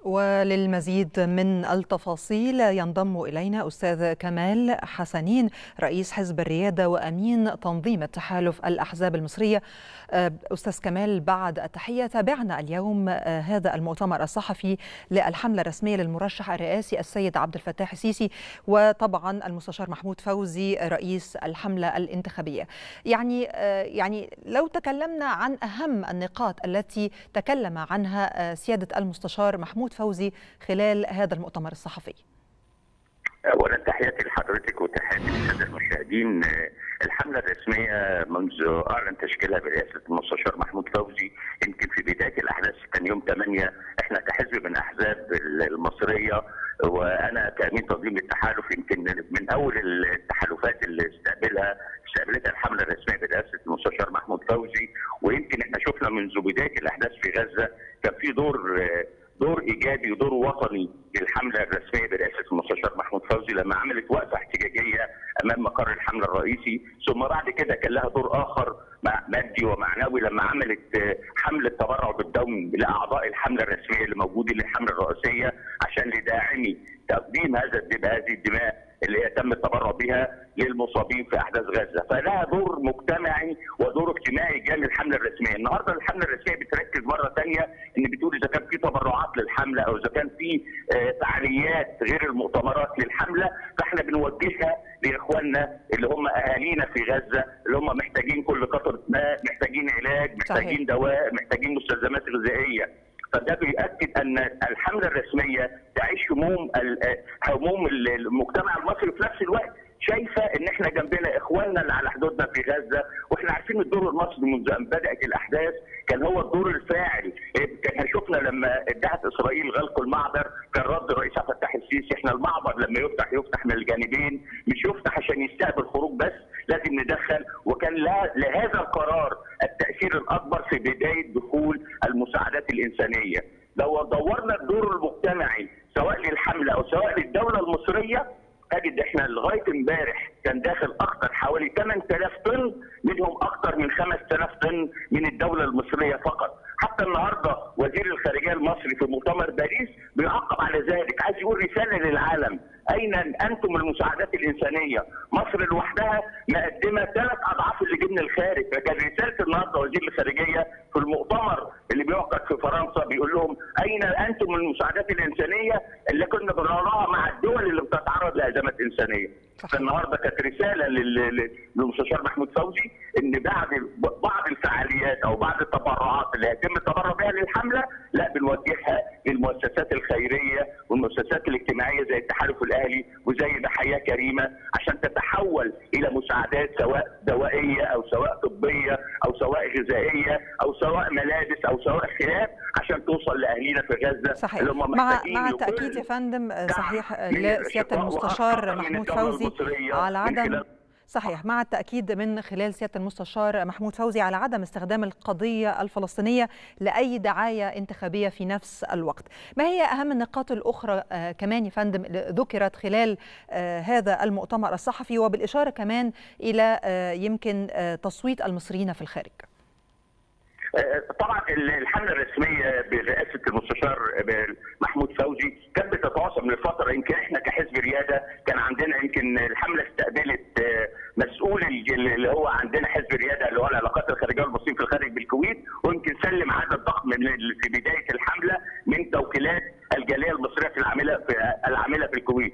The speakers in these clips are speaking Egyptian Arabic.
وللمزيد من التفاصيل ينضم إلينا أستاذ كمال حسنين رئيس حزب الريادة وأمين تنظيم التحالف الأحزاب المصرية أستاذ كمال بعد التحية تابعنا اليوم هذا المؤتمر الصحفي للحملة الرسمية للمرشح الرئاسي السيد عبد الفتاح السيسي وطبعا المستشار محمود فوزي رئيس الحملة الانتخابية يعني يعني لو تكلمنا عن أهم النقاط التي تكلم عنها سيادة المستشار محمود فوزي خلال هذا المؤتمر الصحفي اولا تحياتي لحضرتك وتحياتي للساده المشاهدين الحمله الرسميه منذ اعلن تشكيلها برئاسه المستشار محمود فوزي يمكن في بدايه الاحداث كان يوم 8 احنا كحزب من احزاب المصريه وانا كامين تنظيم التحالف يمكن من اول التحالفات اللي استقبلها استقبلتها الحمله الرسميه برئاسه المستشار محمود فوزي ويمكن احنا شفنا منذ بدايه الاحداث في غزه كان في دور دور ايجابي ودور وطني للحمله الرسميه برئاسه المستشار محمود فوزي لما عملت وقفه احتجاجيه امام مقر الحمله الرئيسي ثم بعد كده كان لها دور اخر مادي ومعنوي لما عملت حمله تبرع بالدم لاعضاء الحمله الرسميه اللي موجودين للحمله الرئيسيه عشان لداعمي تقديم هذا هذه الدماء اللي يتم التبرع بها للمصابين في احداث غزه، فلها دور مجتمعي ودور اجتماعي جاي الحمله الرسميه، النهارده الحمله الرسميه بتركز مره ثانيه ان بتقول اذا كان في تبرعات للحمله او اذا كان في فعاليات غير المؤتمرات للحمله فاحنا بنوجهها لاخواننا اللي هم اهالينا في غزه اللي هم محتاجين كل قطره ماء، محتاجين علاج، محتاجين صحيح. دواء، محتاجين مستلزمات غذائيه. فده بيؤكد ان الحمله الرسميه تعيش هموم هموم المجتمع المصري في نفس الوقت شايفه ان احنا جنبنا اخواننا اللي على حدودنا في غزه واحنا عارفين الدور المصري منذ ان بدات الاحداث كان هو الدور الفاعل كان شفنا لما ادعت اسرائيل غلق المعبر كان رد الرئيس عبد الفتاح السيسي احنا المعبر لما يفتح يفتح من الجانبين مش يفتح عشان يستقبل خروج بس لازم ندخل وكان لهذا القرار التاثير الاكبر في بدايه دخول المساعدات الانسانيه لو دورنا الدور المجتمعي سواء للحمله او سواء للدوله المصريه اجد احنا لغايه امبارح كان داخل اكثر حوالي 8000 طن منهم اكثر من 5000 طن من الدوله المصريه فقط حتى النهارده وزير الخارجيه المصري في مؤتمر باريس بيعقب على ذلك عايز يقول رساله للعالم اين انتم المساعدات الانسانيه؟ مصر لوحدها مقدمه ثلاث اضعاف اللي جبنا الخارج، فكان رساله النهارده وزير الخارجيه في المؤتمر اللي بيعقد في فرنسا بيقول لهم اين انتم المساعدات الانسانيه اللي كنا بنراها مع الدول اللي بتتعرض لازمات انسانيه. فالنهارده كانت رساله للمستشار محمود فوزي ان بعد بعض الفعاليات او بعض التبرعات اللي هيتم التبرع بها للحمله لا بنوجهها للمؤسسات الخيريه والمؤسسات الاجتماعيه زي التحالف الاهلي وزي بحياه كريمه عشان تتحول الى مساعدات سواء دوائيه او سواء طبيه او سواء غذائيه او سواء ملابس او سواء خلاف عشان توصل لاهالينا في غزه صحيح. اللي هم مع مع التاكيد يا فندم صحيح لسياده المستشار محمود فوزي على عدم صحيح مع التأكيد من خلال سيادة المستشار محمود فوزي على عدم استخدام القضية الفلسطينية لأي دعاية انتخابية في نفس الوقت ما هي أهم النقاط الأخرى آه كمان يا فندم ذكرت خلال آه هذا المؤتمر الصحفي وبالإشارة كمان إلى آه يمكن تصويت المصريين في الخارج طبعا الحمله الرسميه برئاسه المستشار محمود فوزي كانت بتتواصل من فتره يمكن احنا كحزب رياده كان عندنا يمكن الحمله استقبلت مسؤول اللي هو عندنا حزب رياده اللي هو العلاقات الخارجيه والمصريين في الخارج بالكويت ويمكن سلم عدد ضخم من في بدايه الحمله من توكيلات الجاليه المصريه في العامله في العامله في الكويت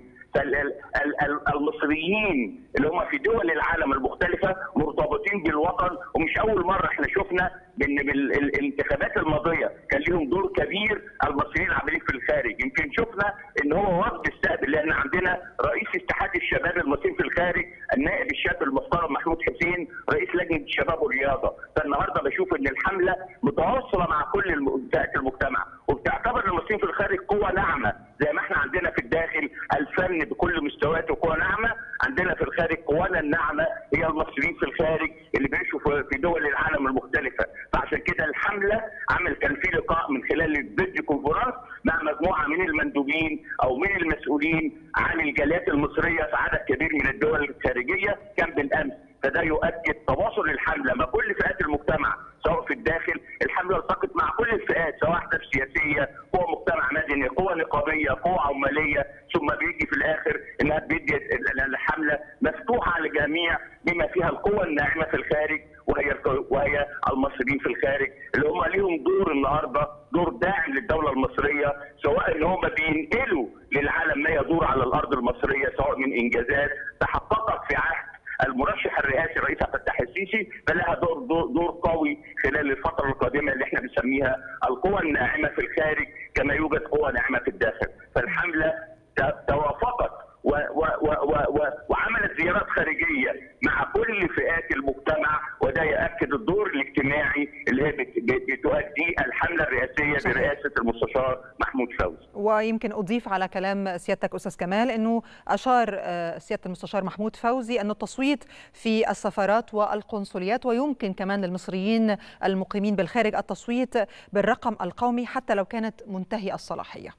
فالمصريين اللي هم في دول العالم المختلفه مرتبطين بالوطن ومش اول مره احنا شفنا ان بالانتخابات الماضيه كان لهم دور كبير المصريين العاملين في الخارج يمكن شفنا ان هو وفد استقبل لان عندنا رئيس اتحاد الشباب المصريين في الخارج النائب الشاب المحترم محمود حسين رئيس لجنه الشباب والرياضه فالنهارده بشوف ان الحمله متواصله مع كل فئات المجتمع وبتعتبر المصريين في الخارج قوه ناعمه زي ما احنا عندنا في الداخل الفن بكل مستوياته قوه ناعمه عندنا في الخارج قوانا الناعمه هي المصريين في الخارج اللي بيعيشوا في دول العالم المختلفه فعشان كده الحمله عمل كان في لقاء من خلال الفيديو كونفرنس مع مجموعه من المندوبين او من المسؤولين عن الجاليات المصريه في عدد كبير من الدول الخارجيه كان بالامس فده يؤكد تواصل الحمله مع كل فئات المجتمع سواء في الداخل الحمله التقت مع كل الفئات سواء احزاب سياسيه قوى مجتمع مدني قوى نقابيه قوه عماليه ثم بيجي في الاخر انها بيدي الحمله مفتوحه على الجميع بما فيها القوى الناعمه في الخارج وهي وهي المصريين في الخارج اللي هم ليهم دور النهارده دور داعم للدوله المصريه سواء ان هم بينقلوا للعالم ما يدور على الارض المصريه سواء من انجازات تحققت في عهد المرشح الرئاسي الرئيس عبد الفتاح السيسي فلها دور, دور دور قوي خلال الفتره القادمه اللي احنا بنسميها القوى الناعمه في الخارج كما يوجد قوى ناعمه في الداخل فالحمله توافقت و و و و و وعملت زيارات خارجيه مع كل فئات المجتمع وده ياكد الدور الاجتماعي اللي هي بتؤديه الحمله الرئاسيه صحيح. برئاسه المستشار محمود فوزي. ويمكن اضيف على كلام سيادتك استاذ كمال انه اشار سياده المستشار محمود فوزي ان التصويت في السفارات والقنصليات ويمكن كمان للمصريين المقيمين بالخارج التصويت بالرقم القومي حتى لو كانت منتهي الصلاحيه.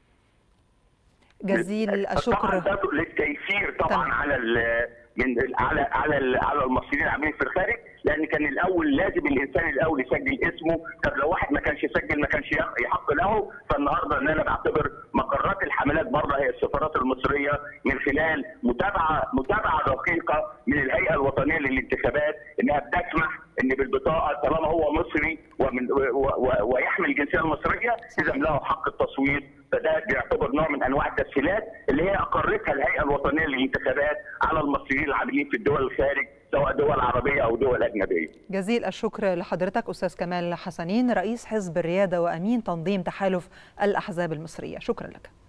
جزيل الشكر طبعا للتيسير طبعا تمام. على من على على على المصريين العاملين في الخارج لان كان الاول لازم الانسان الاول يسجل اسمه طب لو واحد ما كانش يسجل ما كانش يحق له فالنهارده ان انا بعتبر مقرات الحملات بره هي السفارات المصريه من خلال متابعه متابعه دقيقه من الهيئه الوطنيه للانتخابات انها بتسمح ان بالبطاقه طالما هو مصري ومن و و ويحمل الجنسيه المصريه اذا له حق التصويت فده بيعتبر نوع من انواع التسهيلات اللي هي اقرتها الهيئه الوطنيه للانتخابات على المصريين العاملين في الدول الخارج سواء دول عربيه او دول اجنبيه. جزيل الشكر لحضرتك استاذ كمال حسنين رئيس حزب الرياده وامين تنظيم تحالف الاحزاب المصريه، شكرا لك.